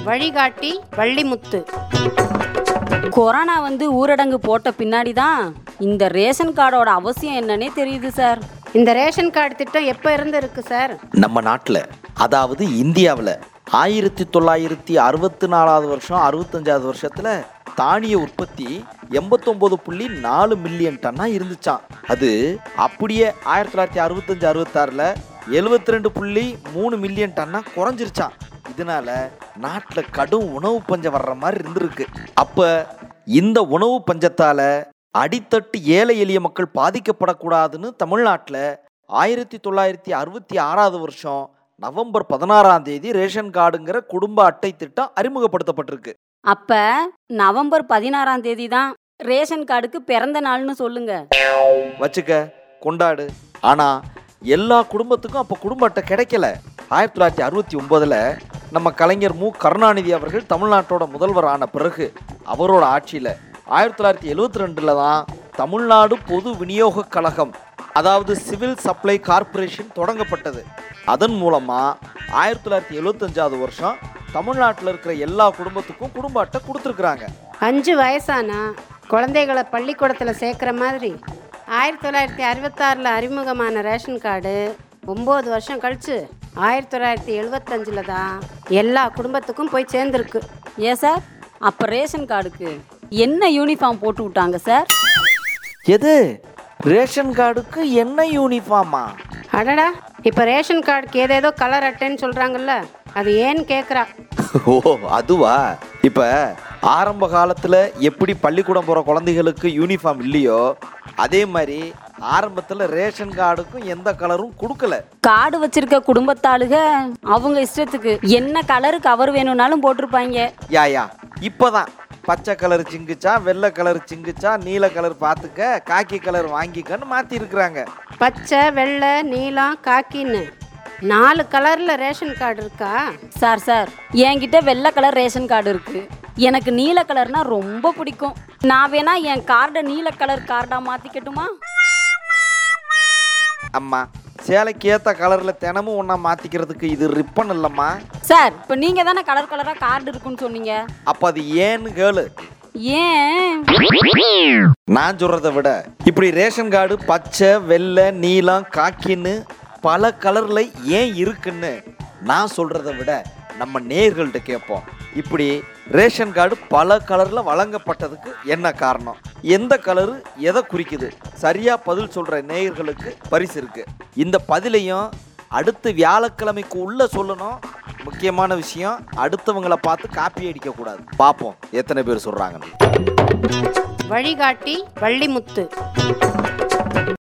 வழிகாட்டி வள்ளிமுத்து கொரோனா வந்து ஊரடங்கு போட்ட பின்னாடி தான் இந்த ரேஷன் கார்டோட அவசியம் என்னன்னே தெரியுது சார் இந்த ரேஷன் கார்டு திட்டம் எப்போ இருந்து இருக்கு சார் நம்ம நாட்டில் அதாவது இந்தியாவில் ஆயிரத்தி தொள்ளாயிரத்தி அறுபத்தி நாலாவது வருஷம் அறுபத்தஞ்சாவது வருஷத்தில் தானிய உற்பத்தி எண்பத்தொம்போது புள்ளி நாலு மில்லியன் டன்னாக இருந்துச்சாம் அது அப்படியே ஆயிரத்தி தொள்ளாயிரத்தி அறுபத்தஞ்சு அறுபத்தாறில் எழுபத்தி ரெண்டு புள்ளி மூணு மில்லியன் டன்னாக குறைஞ்சிருச்சான் இதனால நாட்டில் கடும் உணவு பஞ்சம் வர்ற மாதிரி இருந்திருக்கு அப்போ இந்த உணவு பஞ்சத்தால் அடித்தட்டு ஏழை எளிய மக்கள் பாதிக்கப்படக்கூடாதுன்னு தமிழ்நாட்டில் ஆயிரத்தி தொள்ளாயிரத்தி அறுபத்தி ஆறாவது வருஷம் நவம்பர் பதினாறாம் தேதி ரேஷன் கார்டுங்கிற குடும்ப அட்டை திட்டம் அறிமுகப்படுத்தப்பட்டிருக்கு அப்ப நவம்பர் பதினாறாம் தேதி தான் ரேஷன் கார்டுக்கு பிறந்த நாள்னு சொல்லுங்க வச்சுக்க கொண்டாடு ஆனா எல்லா குடும்பத்துக்கும் அப்போ குடும்ப அட்டை கிடைக்கல ஆயிரத்தி தொள்ளாயிரத்தி அறுபத்தி ஒன்பதுல நம்ம கலைஞர் மு கருணாநிதி அவர்கள் தமிழ்நாட்டோட முதல்வர் ஆன பிறகு அவரோட ஆட்சியில ஆயிரத்தி தொள்ளாயிரத்தி எழுவத்தி ரெண்டுல தான் தமிழ்நாடு பொது விநியோக கழகம் அதாவது சிவில் சப்ளை கார்ப்பரேஷன் தொடங்கப்பட்டது அதன் மூலமா ஆயிரத்தி தொள்ளாயிரத்தி எழுவத்தஞ்சாவது வருஷம் தமிழ்நாட்டில் இருக்கிற எல்லா குடும்பத்துக்கும் குடும்ப அட்டை கொடுத்துருக்குறாங்க அஞ்சு வயசானா குழந்தைகளை பள்ளிக்கூடத்தில் சேர்க்குற மாதிரி ஆயிரத்தி தொள்ளாயிரத்தி அறுபத்தாறில் அறிமுகமான ரேஷன் கார்டு ஒம்பது வருஷம் கழிச்சு ஆயிரத்தி தொள்ளாயிரத்தி எழுபத்தஞ்சில் தான் எல்லா குடும்பத்துக்கும் போய் சேர்ந்துருக்கு ஏன் சார் அப்ப ரேஷன் கார்டுக்கு என்ன யூனிஃபார்ம் போட்டு விட்டாங்க சார் எது ரேஷன் கார்டுக்கு என்ன யூனிஃபார்மா அடடா இப்போ ரேஷன் கார்டுக்கு ஏதேதோ கலர் அட்டைன்னு சொல்கிறாங்கல்ல அது ஏன்னு கேட்குறா ஓ அதுவா இப்ப ஆரம்ப காலத்துல எப்படி பள்ளிக்கூடம் போற குழந்தைகளுக்கு யூனிஃபார்ம் இல்லையோ அதே மாதிரி ஆரம்பத்துல ரேஷன் கார்டுக்கும் எந்த கலரும் கொடுக்கல கார்டு வச்சிருக்க குடும்பத்தாளுக அவங்க இஷ்டத்துக்கு என்ன கலரு கவர் வேணும்னாலும் போட்டிருப்பாங்க யா யா இப்பதான் பச்சை கலர் சிங்குச்சா வெள்ளை கலர் சிங்குச்சா நீல கலர் பார்த்துக்க காக்கி கலர் வாங்கிக்கன்னு மாத்தி இருக்கிறாங்க பச்சை வெள்ளை நீலம் காக்கின்னு நாலு கலரில் ரேஷன் கார்டு இருக்கா சார் சார் என்கிட்ட வெள்ளை கலர் ரேஷன் கார்டு இருக்கு எனக்கு நீல கலர்னா ரொம்ப பிடிக்கும் நான் வேணா என் கார்டை நீல கலர் கார்டா மாத்திக்கட்டுமா அம்மா சேலைக்கு ஏத்த கலர்ல தினமும் ஒன்றா மாத்திக்கிறதுக்கு இது ரிப்பன் இல்லம்மா சார் இப்போ நீங்க தானே கலர் கலரா கார்டு இருக்குன்னு சொன்னீங்க அப்ப அது ஏன்னு கேளு ஏன் நான் சொல்றதை விட இப்படி ரேஷன் கார்டு பச்சை வெள்ளை நீலம் காக்கின்னு பல கலர்ல ஏன் இருக்குன்னு நான் சொல்றதை விட நம்ம நேயர்கள்ட்ட கேட்போம் இப்படி ரேஷன் கார்டு பல கலர்ல வழங்கப்பட்டதுக்கு என்ன காரணம் எந்த கலரு எதை குறிக்குது சரியா பதில் சொல்ற நேயர்களுக்கு பரிசு இருக்கு இந்த பதிலையும் அடுத்து வியாழக்கிழமைக்கு உள்ள சொல்லணும் முக்கியமான விஷயம் அடுத்தவங்கள பார்த்து காப்பி அடிக்க கூடாது பார்ப்போம் எத்தனை பேர் சொல்றாங்கன்னு வழிகாட்டி வள்ளிமுத்து